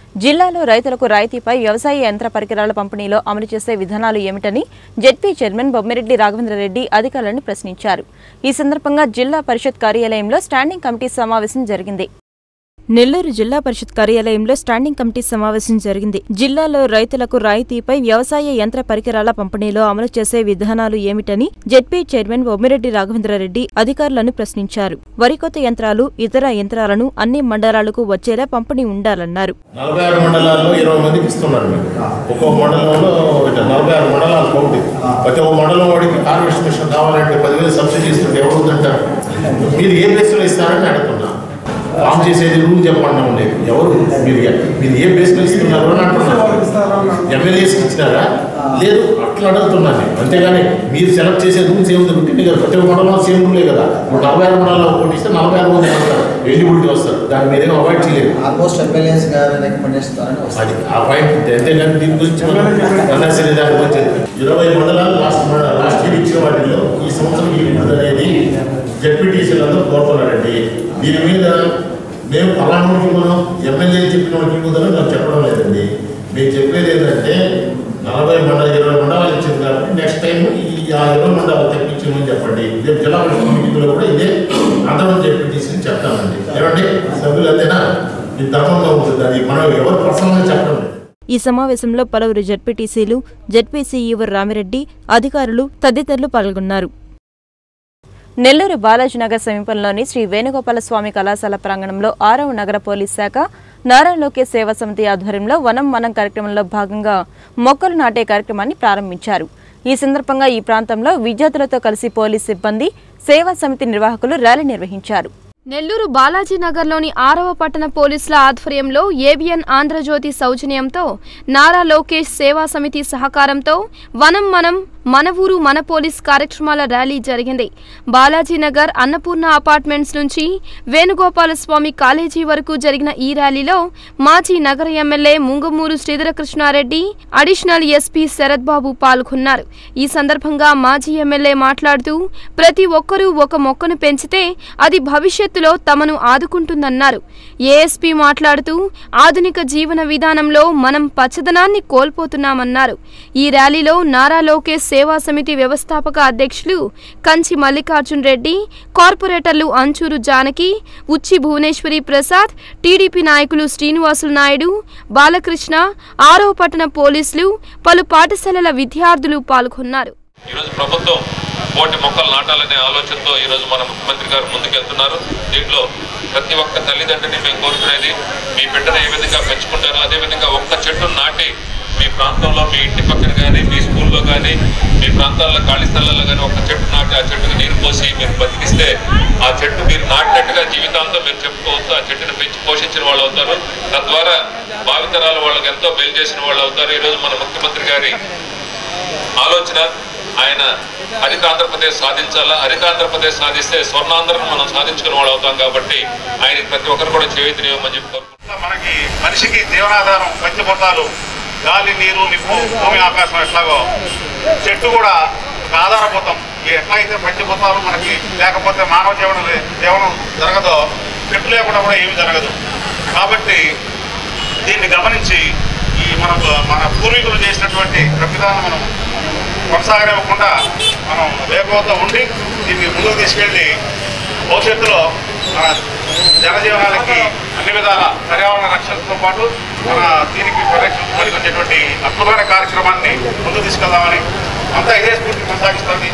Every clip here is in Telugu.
జిల్లాలో రైతులకు రాయితీపై వ్యవసాయ యంత్ర పరికరాల పంపిణీలో అమలు చేసే విధానాలు ఏమిటని జెడ్పీ చైర్మన్ బొమ్మిరెడ్డి రాఘవేంద్రరెడ్డి అధికారులను ప్రశ్నించారు ఈ సందర్భంగా జిల్లా పరిషత్ కార్యాలయంలో స్టాండింగ్ కమిటీ సమావేశం జరిగింది నెల్లూరు జిల్లా పరిషత్ కార్యాలయంలో స్టాండింగ్ కమిటీ సమావేశం జరిగింది జిల్లాలో రైతులకు రాయితీపై వ్యవసాయ యంత్ర పరికరాల పంపిణీలో అమలు చేసే విధానాలు ఏమిటని జెడ్పీ చైర్మన్ బొమ్మిరెడ్డి రాఘవేంద్రరెడ్డి అధికారులను ప్రశ్నించారు వరికోత యంత్రాలు ఇతర యంత్రాలను అన్ని మండలాలకు వచ్చేలా పంపిణీ ఉండాలన్నారు నలభై ఆరు మండలాల్లో ఇరవై మందికి ఇస్తున్నారు మీరు ఒక్కో మండలంలో ఇట్లా నలభై ఆరు మండలాలు కౌంటి ప్రతి ఒక్క మండలం వాడికి హార్వెస్ట్ మిషన్ కావాలంటే పదివేలు సబ్సిడీ ఇస్తుంటే ఎవరు వద్దంటారు మీరు ఏ బేస్లో ఇస్తారని అడుగుతున్నా ఫామ్ చేసేది రూల్ చెప్పండి ఉండేది ఎవరు మీరు ఏ- మీరు ఏ బేస్లో ఇస్తున్నారు అని అంటున్నారు ఎమ్మెల్యేస్కి ఇచ్చినారా లేదు అట్లా అడుగుతున్నాను నేను అంతేగాని మీరు సెలెక్ట్ చేసే రూల్స్ ఏముంది ఉంటుంది కదా ప్రతి ఒక్క మండలంలో సేమ్ రూలే కదా ఇప్పుడు నలభై ఆరు మండలాల్లో ఒకటి ఇస్తే నలభై ఆరు మంది వస్తారు ఎలిజిబిలిటీ వస్తారు దాన్ని మీరేం అవాయిడ్ చేయలేదు ఆల్మోస్ట్ ఎమ్మెల్యేస్ గారి రికమెండేషన్ ద్వారానే వస్తుంది అది ఆ పాయింట్ అంతేగాని దీని గురించి అన్నసరి దాని గురించి ఇరవై మండలాలు లాస్ట్ మండ- లాస్ట్ ఇయర్ ఇచ్చిన వాటిల్లో ఈ సంవత్సరం ఈ విడుదల అనేది జడ్పీటీసీలందరూ కోరుతున్నారండి దీని మీద మేము ఫలానాకి మనం ఎమ్మెల్యే చెప్పిన వాడికి ఇవ్వదని నాకు చెప్పడం లేదండి మేము చెప్పేది ఏంటంటే నలభై మండల ఇరవై మండలాలు ఇచ్చింది కాబట్టి నెక్స్ట్ టైం ఈ ఆ ఇరవై మండలాలు తెప్పించమని చెప్పండి రేపు జిల్లా పరిషత్ మీటింగ్లో కూడా ఇదే అందరం జడ్పీటీసీని చెప్తామండి ఏమండి సభ్యులు అంతేనా ఇది ధర్మంగా ఉంటుంది అది మనం ఎవరు పర్సనల్గా చెప్పడం లేదు ఈ సమావేశంలో పలువురు జడ్పీటీసీలు జడ్పీసీఈఓ రామిరెడ్డి అధికారులు తదితరులు పాల్గొన్నారు నెల్లూరు బాలాజీనగర్ సమీపంలోని శ్రీ వేణుగోపాల స్వామి కళాశాల ప్రాంగణంలో ఆరవ నగర పోలీస్ శాఖ నారా లోకేష్ సేవా సమితి ఆధ్వర్యంలో వనం మనం కార్యక్రమంలో భాగంగా మొక్కలు నాటే కార్యక్రమాన్ని ప్రారంభించారు ఈ సందర్భంగా ఈ ప్రాంతంలో విద్యార్థులతో కలిసి పోలీస్ సిబ్బంది సేవా సమితి నిర్వాహకులు ర్యాలీ నిర్వహించారు నెల్లూరు బాలాజీ నగర్లోని ఆరవ పట్టణ పోలీసుల ఆధ్వర్యంలో ఏబిఎన్ ఆంధ్రజ్యోతి సౌజన్యంతో నారా లోకేష్ సేవా సమితి సహకారంతో వనం మనం మన ఊరు మన పోలీస్ కార్యక్రమాల ర్యాలీ జరిగింది బాలాజీ నగర్ అన్నపూర్ణ అపార్ట్మెంట్స్ నుంచి వేణుగోపాల స్వామి కాలేజీ వరకు జరిగిన ఈ ర్యాలీలో మాజీ నగర MLA Mungamuru Sridhara Krishna Reddy additional SP Sarath Babu పాల్గొన్నారు ఈ సందర్భంగా మాజీ ఎమ్మెల్యే మాట్లాడుతూ ప్రతి ఒక్కరూ ఒక మొక్కను పెంచితే అది భవిష్యత్తులో తమను ఆదుకుంటుందన్నారు ఏఎస్పీ మాట్లాడుతూ ఆధునిక జీవన విధానంలో మనం పచ్చదనాన్ని కోల్పోతున్నామన్నారు ఈ ర్యాలీలో నారా లోకేష్ సేవా సమితి వ్యవస్థాపక అధ్యక్షులు కంచి మల్లికార్జున్ రెడ్డి కార్పొరేటర్లు అంచూరు జానకి ఉచ్చి భువనేశ్వరి ప్రసాద్ టీడీపీ నాయకులు శ్రీనివాసులు నాయుడు బాలకృష్ణ ఆరో పట్టణ పోలీసులు పలు పాఠశాలల విద్యార్థులు పాల్గొన్నారు ఈరోజు ప్రభుత్వం కోటి మొక్కలు నాటాలనే ఆలోచనతో ఈరోజు మన ముఖ్యమంత్రి గారు ముందుకెళ్తున్నారు దీంట్లో ప్రతి ఒక్క తల్లిదండ్రిని మేము కోరుకునేది మీ బిడ్డను ఏ విధంగా పెంచుకుంటారో అదే విధంగా ఒక్క చెట్టు నాటి మీ ప్రాంతంలో మీ ఇంటి పక్కన కానీ మీ స్కూల్లో కానీ మీ ప్రాంతాల్లో ఖాళీ స్థలాల్లో కానీ ఒక చెట్టు నాటి ఆ చెట్టుకు నీరు పోసి మీరు బతికిస్తే ఆ చెట్టు మీరు నాటినట్టుగా జీవితాంతం మీరు చెప్పుకోవచ్చు ఆ చెట్టును పెంచి పోషించిన వాళ్ళు అవుతారు తద్వారా భావితరాల వాళ్ళకి ఎంతో మేలు చేసిన వాళ్ళు అవుతారు ఈరోజు మన ముఖ్యమంత్రి గారి ఆలోచన ఆయన హరిత ఆంధ్రప్రదేశ్ సాధించాలా హరిత ఆంధ్రప్రదేశ్ సాధిస్తే స్వర్ణాంధ్రం మనం సాధించుకున్న వాళ్ళు అవుతాం కాబట్టి ఆయనకి ప్రతి ఒక్కరు కూడా చేయూతనివ్వమని చెప్పి కోరుకుంటున్నాను. మనకి మనిషికి జీవనాధారం పంచభూతాలు గాలి నీరు నిప్పు భూమి ఆకాశం ఎట్లాగో చెట్టు కూడా ఒక ఆధారభూతం ఈ ఎట్లయితే పంచభూతాలు మనకి లేకపోతే మానవ జీవనం లే- జీవనం జరగదో చెట్టు లేకుండా కూడా ఏమీ జరగదు కాబట్టి దీన్ని గమనించి ఈ మన మన పూర్వీకులు చేసినటువంటి ప్రతిదాన్ని మనం కొనసాగనివ్వకుండా మనం వేగవద్ద ఉండి దీన్ని ముందుకు తీసుకెళ్ళి భవిష్యత్తులో మన జనజీవనాలకి అన్ని విధాల పర్యావరణ రక్షణతో పాటు మన దీనికి పరిరక్షణ పనికొచ్చేటువంటి అద్భుతమైన కార్యక్రమాన్ని ముందుకు తీసుకెళ్దామని అంతా ఇదే స్ఫూర్తి కొనసాగిస్తుంది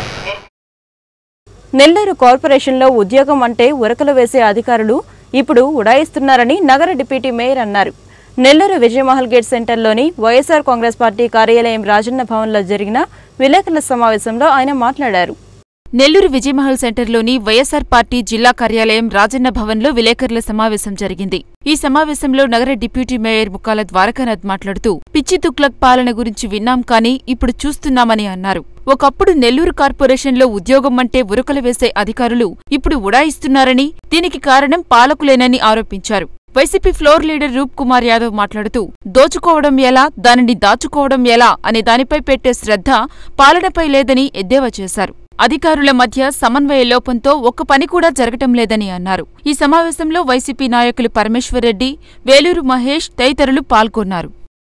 నెల్లూరు కార్పొరేషన్లో ఉద్యోగం అంటే ఉరకలు వేసే అధికారులు ఇప్పుడు ఉడాయిస్తున్నారని నగర డిప్యూటీ మేయర్ అన్నారు నెల్లూరు విజయమహల్ గేట్ సెంటర్లోని వైఎస్ఆర్ కాంగ్రెస్ పార్టీ కార్యాలయం రాజన్న భవన్లో జరిగిన విలేకరుల సమావేశంలో ఆయన మాట్లాడారు నెల్లూరు విజయమహల్ సెంటర్లోని వైఎస్సార్ పార్టీ జిల్లా కార్యాలయం రాజన్న భవన్లో విలేకరుల సమావేశం జరిగింది ఈ సమావేశంలో నగర డిప్యూటీ మేయర్ ముక్కాల ద్వారకానాథ్ మాట్లాడుతూ పిచ్చి తుక్లక్ పాలన గురించి విన్నాం కానీ ఇప్పుడు చూస్తున్నామని అన్నారు ఒకప్పుడు నెల్లూరు కార్పొరేషన్లో ఉద్యోగం అంటే ఉరకలు వేసే అధికారులు ఇప్పుడు ఉడాయిస్తున్నారని దీనికి కారణం పాలకులేనని ఆరోపించారు వైసీపీ ఫ్లోర్ లీడర్ రూప్ కుమార్ యాదవ్ మాట్లాడుతూ దోచుకోవడం ఎలా దానిని దాచుకోవడం ఎలా అనే దానిపై పెట్టే శ్రద్ధ పాలనపై లేదని ఎద్దేవా చేశారు అధికారుల మధ్య సమన్వయ లోపంతో ఒక్క పని కూడా జరగటం లేదని అన్నారు ఈ సమావేశంలో వైసీపీ నాయకులు పరమేశ్వర్రెడ్డి వేలూరు మహేష్ తదితరులు పాల్గొన్నారు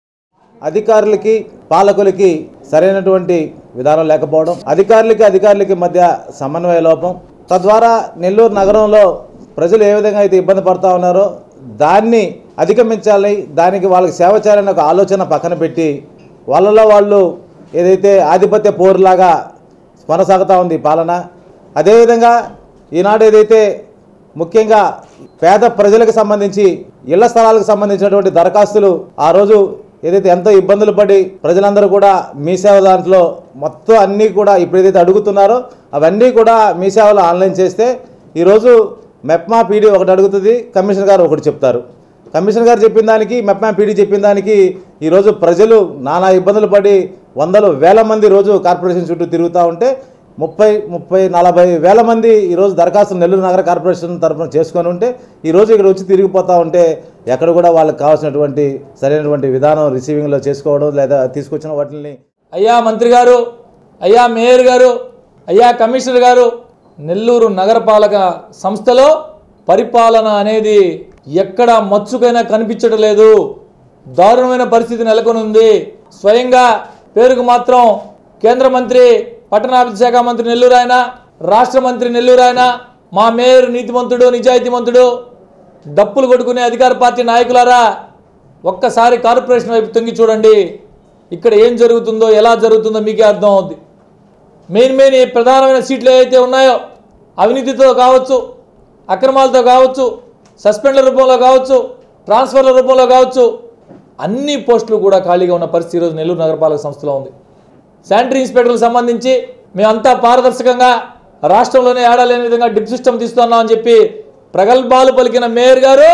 అధికారులకి పాలకులకి సరైనటువంటి విధానం లేకపోవడం అధికారులకి అధికారులకి మధ్య సమన్వయ లోపం తద్వారా నెల్లూరు నగరంలో ప్రజలు ఏ విధంగా అయితే ఇబ్బంది పడుతూ ఉన్నారో దాన్ని అధిగమించాలి దానికి వాళ్ళకి సేవ చేయాలనే ఒక ఆలోచన పక్కన పెట్టి వాళ్ళలో వాళ్ళు ఏదైతే ఆధిపత్య పోరులాగా కొనసాగుతూ ఉంది ఈ పాలన అదేవిధంగా ఈనాడు ఏదైతే ముఖ్యంగా పేద ప్రజలకు సంబంధించి ఇళ్ల స్థలాలకు సంబంధించినటువంటి దరఖాస్తులు ఆ రోజు ఏదైతే ఎంతో ఇబ్బందులు పడి ప్రజలందరూ కూడా మీ సేవ దాంట్లో మొత్తం అన్నీ కూడా ఇప్పుడు ఏదైతే అడుగుతున్నారో అవన్నీ కూడా మీ సేవలో ఆన్లైన్ చేస్తే ఈరోజు మెప్మా పీడీ ఒకటి అడుగుతుంది కమిషనర్ గారు ఒకటి చెప్తారు కమిషనర్ గారు చెప్పిన దానికి మెప్మా పీడీ చెప్పిన దానికి ఈరోజు ప్రజలు నానా ఇబ్బందులు పడి వందలు వేల మంది రోజు కార్పొరేషన్ చుట్టూ తిరుగుతూ ఉంటే ముప్పై ముప్పై నలభై వేల మంది ఈరోజు దరఖాస్తు నెల్లూరు నగర కార్పొరేషన్ తరఫున చేసుకొని ఉంటే ఈరోజు ఇక్కడ వచ్చి తిరిగిపోతూ ఉంటే ఎక్కడ కూడా వాళ్ళకి కావాల్సినటువంటి సరైనటువంటి విధానం రిసీవింగ్లో చేసుకోవడం లేదా తీసుకొచ్చిన వాటిని అయ్యా మంత్రి గారు అయ్యా మేయర్ గారు అయ్యా కమిషనర్ గారు నెల్లూరు నగరపాలక సంస్థలో పరిపాలన అనేది ఎక్కడ మచ్చుకైనా కనిపించడం లేదు దారుణమైన పరిస్థితి నెలకొని ఉంది స్వయంగా పేరుకు మాత్రం కేంద్ర మంత్రి పట్టణాభివృద్ధి శాఖ మంత్రి నెల్లూరు ఆయన రాష్ట్ర మంత్రి నెల్లూరు ఆయన మా మేయర్ నీతిమంతుడు నిజాయితీమంతుడు డప్పులు కొట్టుకునే అధికార పార్టీ నాయకులారా ఒక్కసారి కార్పొరేషన్ వైపు తొంగి చూడండి ఇక్కడ ఏం జరుగుతుందో ఎలా జరుగుతుందో మీకే అర్థం అవుద్ది మెయిన్ మెయిన్ ఈ ప్రధానమైన సీట్లు ఏవైతే ఉన్నాయో అవినీతితో కావచ్చు అక్రమాలతో కావచ్చు సస్పెండ్ల రూపంలో కావచ్చు ట్రాన్స్ఫర్ల రూపంలో కావచ్చు అన్ని పోస్టులు కూడా ఖాళీగా ఉన్న పరిస్థితి ఈరోజు నెల్లూరు నగరపాలక సంస్థలో ఉంది శానిటరీ ఇన్స్పెక్టర్లకు సంబంధించి మేమంతా పారదర్శకంగా రాష్ట్రంలోనే ఆడలేని విధంగా డిప్ సిస్టమ్ తీస్తున్నామని చెప్పి ప్రగల్భాలు పలికిన మేయర్ గారు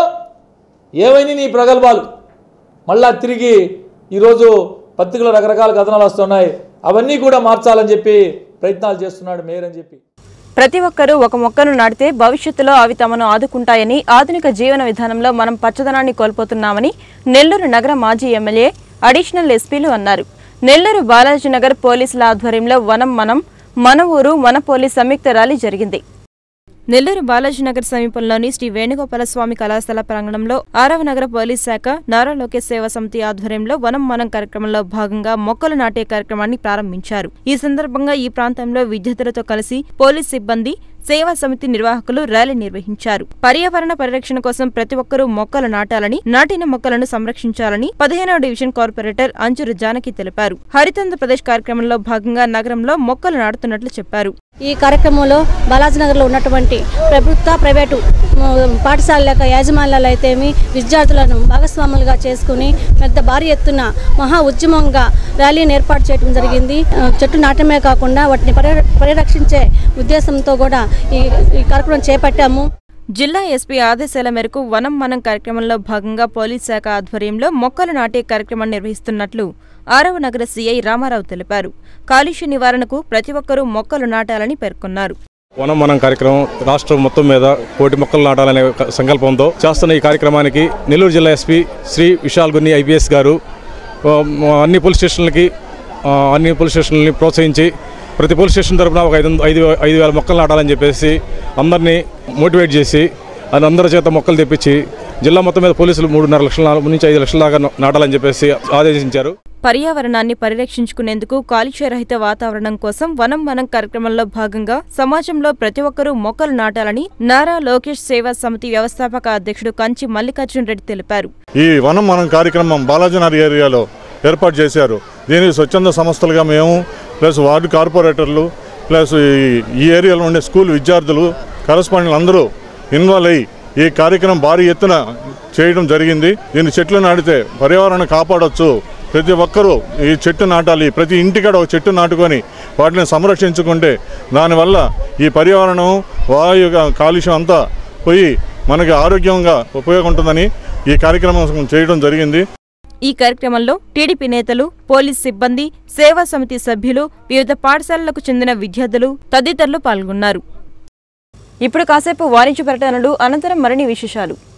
ఏమైంది నీ ప్రగల్భాలు మళ్ళా తిరిగి ఈరోజు పత్రికలో రకరకాల కథనాలు వస్తున్నాయి అవన్నీ కూడా మార్చాలని చెప్పి ప్రయత్నాలు చేస్తున్నాడు మేయర్ అని చెప్పి ప్రతి ఒక్కరూ ఒక మొక్కను నాటితే భవిష్యత్తులో అవి తమను ఆదుకుంటాయని ఆధునిక జీవన విధానంలో మనం పచ్చదనాన్ని కోల్పోతున్నామని నెల్లూరు నగర మాజీ ఎమ్మెల్యే అడిషనల్ ఎస్పీలు అన్నారు నెల్లూరు బాలాజీనగర్ పోలీసుల ఆధ్వర్యంలో వనం మనం మన ఊరు మన పోలీస్ సంయుక్త ర్యాలీ జరిగింది నెల్లూరు బాలాజీనగర్ సమీపంలోని శ్రీ వేణుగోపాల స్వామి కళాశాల ప్రాంగణంలో ఆరవ నగర పోలీస్ శాఖ నారా లోకేష్ సేవా సమితి ఆధ్వర్యంలో వనం మనం కార్యక్రమంలో భాగంగా మొక్కలు నాటే కార్యక్రమాన్ని ప్రారంభించారు ఈ సందర్భంగా ఈ ప్రాంతంలో విద్యార్థులతో కలిసి పోలీస్ సిబ్బంది సేవా సమితి నిర్వాహకులు ర్యాలీ నిర్వహించారు పర్యావరణ పరిరక్షణ కోసం ప్రతి ఒక్కరూ మొక్కలు నాటాలని నాటిన మొక్కలను సంరక్షించాలని పదిహేనవ డివిజన్ కార్పొరేటర్ అంచురు జానకి తెలిపారు హరితాంధ్రప్రదేశ్ కార్యక్రమంలో భాగంగా నగరంలో మొక్కలు నాటుతున్నట్లు చెప్పారు ఈ కార్యక్రమంలో బాలాజీనగర్లో ఉన్నటువంటి ప్రభుత్వ ప్రైవేటు మ్, పాఠశాలల యొక్క యాజమాన్యాలు అయితేమి విద్యార్థులను భాగస్వాములుగా చేసుకుని పెద్ద భారీ ఎత్తున మహా ఉద్యమంగా ర్యాలీని ఏర్పాటు చేయడం జరిగింది ఆ, చెట్టు నాటమే కాకుండా వాటిని పరిర- పరిరక్షించే ఉద్దేశంతో కూడా ఈ ఈ కార్యక్రమం చేపట్టాము జిల్లా ఎస్పీ ఆదేశాల మేరకు వనం మనం కార్యక్రమంలో భాగంగా పోలీస్ శాఖ ఆధ్వర్యంలో మొక్కలు నాటే కార్యక్రమం నిర్వహిస్తున్నట్లు ఆరవ నగర సీఐ రామారావు తెలిపారు కాలుష్య నివారణకు ప్రతి ఒక్కరూ మొక్కలు నాటాలని పేర్కొన్నారు వనం మనం కార్యక్రమం రాష్ట్రం మొత్తం మీద కోటి మొక్కలు నాటాలనే ఒక సంకల్పంతో చేస్తున్న ఈ కార్యక్రమానికి నెల్లూరు జిల్లా ఎస్పీ శ్రీ విశాల్ గున్ని ఐపీఎస్ గారు ఆ, అన్ని పోలీస్ స్టేషన్లకి ఆ, అన్ని పోలీస్ స్టేషన్లని ప్రోత్సహించి ప్రతి పోలీస్ స్టేషన్ తరపున ఒక ఐదు ఐదు ఐదు వేల మొక్కలు నాటాలని చెప్పేసి అందరినీ మోటివేట్ చేసి అది అందరి చేత మొక్కలు తెప్పించి జిల్లా మొత్తం మీద పోలీసులు మూడున్నర లక్షల నాలుగు నుంచి ఐదు లక్షల దాకా నాటాలని చెప్పేసి ఆదేశించారు పర్యావరణాన్ని పరిరక్షించుకునేందుకు కాలుష్యరహిత వాతావరణం కోసం వనం వనం కార్యక్రమంలో భాగంగా సమాజంలో ప్రతి ఒక్కరూ మొక్కలు నాటాలని నారా లోకేష్ సేవా సమితి వ్యవస్థాపక అధ్యక్షుడు కంచి మల్లికార్జున రెడ్డి తెలిపారు ఈ వనం మనం కార్యక్రమం బాలాజీనగర్ ఏరియాలో ఏర్పాటు చేశారు దీనికి స్వచ్ఛంద సంస్థలుగా మేము ప్లస్ వార్డు కార్పొరేటర్లు ప్లస్ ఈ- ఈ ఏరియాలో ఉండే స్కూల్ విద్యార్థులు కరస్పాండెంట్లు అందరూ ఇన్వాల్వ్ అయ్యి ఈ కార్యక్రమం భారీ ఎత్తున చేయడం జరిగింది దీన్ని చెట్లు నాటితే పర్యావరణం కాపాడొచ్చు ప్రతి ఒక్కరూ ఈ చెట్టు నాటాలి ప్రతి ఇంటికాడ ఒక చెట్టు నాటుకొని వాటిని సంరక్షించుకుంటే దానివల్ల ఈ పర్యావరణం వాయు కాలుష్యం అంతా పోయి మనకి ఆరోగ్యంగా ఉపయోగం ఉంటుందని ఈ కార్యక్రమం చేయడం జరిగింది ఈ కార్యక్రమంలో టీడీపీ నేతలు పోలీస్ సిబ్బంది సేవా సమితి సభ్యులు వివిధ పాఠశాలలకు చెందిన విద్యార్థులు తదితరులు పాల్గొన్నారు ఇప్పుడు కాసేపు వాణిజ్య ప్రకటనలు అనంతరం మరిన్ని విశేషాలు